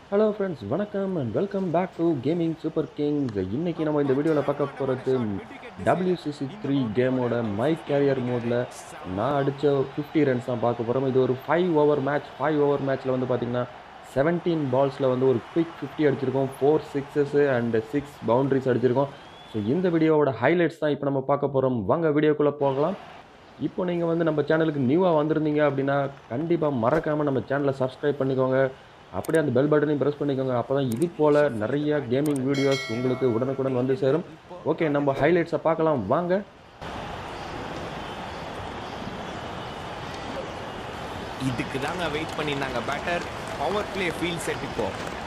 hello friends வணக்கம் and welcome back to gaming super kings இன்னைக்கு நம்ம இந்த வீடியோவில் பார்க்க போகிறது WCC த்ரீ கேமோட மை கேரியர் மோடில் நான் அடித்த ஃபிஃப்டி ரன்ஸ் தான் பார்க்க போகிறோம் இது ஒரு five over match five over மேட்ச்சில் வந்து பார்த்திங்கன்னா செவன்டீன் பால்ஸில் வந்து ஒரு குவிக் ஃபிஃப்டி அடிச்சிருக்கோம் four sixes and six boundaries அடிச்சிருக்கோம் ஸோ இந்த வீடியோவோட ஹைலைட்ஸ் தான் இப்போ நம்ம பார்க்க போகிறோம் வாங்க வீடியோக்குள்ளே போகலாம் இப்போ நீங்கள் வந்து நம்ம சேனலுக்கு நியூவாக வந்திருந்தீங்க அப்படின்னா கண்டிப்பாக மறக்காமல் நம்ம சேனலை சப்ஸ்கிரைப் பண்ணிக்கோங்க அப்படியே அந்த பெல் பட்டனையும் ப்ரெஸ் பண்ணிக்கோங்க அப்போ தான் இது போல் நிறைய கேமிங் வீடியோஸ் உங்களுக்கு உடனுக்குடன் வந்து சேரும் ஓகே நம்ம ஹைலைட்ஸை பார்க்கலாம் வாங்க இதுக்கு தாங்க வெயிட் பண்ணியிருந்தாங்க batter power play field set இப்போ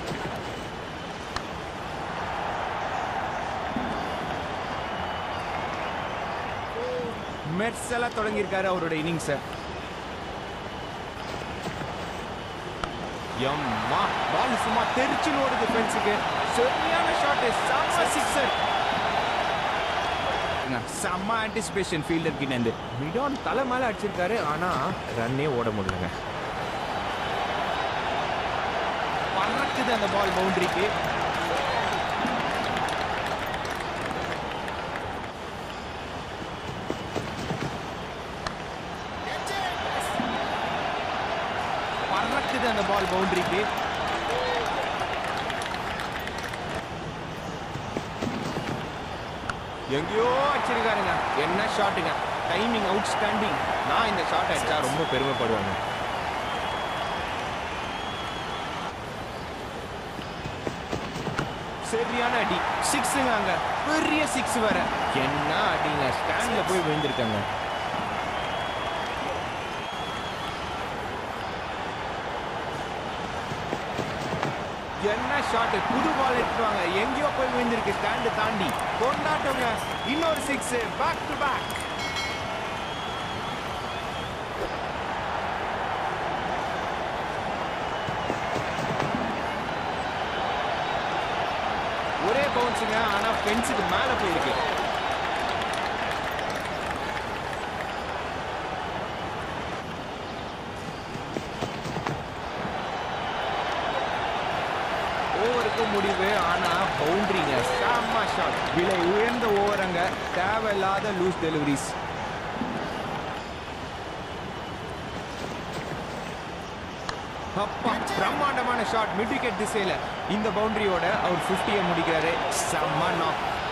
மெர்சலா தொடங்கியிருக்காரு அவரோட இன்னிங்ஸை எம்மா பால் சும்மா தெரிச்சுன்னு ஓடுது ஃபென்ஸுக்கு சரியான ஷாட் செம்ம சிக்ஸர் செம்ம ஆன்டிசிபேஷன் ஃபீல்டர் கிட்ட இருந்து மிடான் தலை மேல அடிச்சிருக்காரு ஆனா ரன்னே ஓட முடியலங்க பறக்குது அந்த பால் பவுண்டரிக்கு பறக்குது அந்த பால் பவுண்டரிக்கு எங்கேயோ அடிச்சிருக்காருங்க என்ன ஷாட்டுங்க டைமிங் அவுட் ஸ்டாண்டிங் நான் இந்த ஷாட் அடிச்சா ரொம்ப பெருமைப்படுவேங்க சரியான அடி சிக்ஸுங்க அங்க பெரிய சிக்ஸ் வர என்ன அடிங்க ஸ்டாண்ட்ல போய் விழுந்திருக்காங்க என்ன ஷாட் புது பால் எடுத்துவாங்க எங்கேயோ போய் விழுந்திருக்கு ஸ்டாண்டு தாண்டி கொண்டாட்டங்க இன்னொரு சிக்ஸ் பேக் டு பேக் ஒரே பவுன்ஸுங்க ஆனா ஃபென்ஸுக்கு மேல போயிருக்கு ஓவருக்கு முடிவு ஆனா பவுண்டரிங்க செம்ம ஷாட் விலை உயர்ந்த ஓவரங்க தேவையில்லாத லூஸ் டெலிவரிஸ் அப்பா பிரம்மாண்டமான ஷாட் மிட் விக்கெட் திசையில இந்த பவுண்டரியோட அவர் 50 முடிக்கிறாரு செம்ம நாக்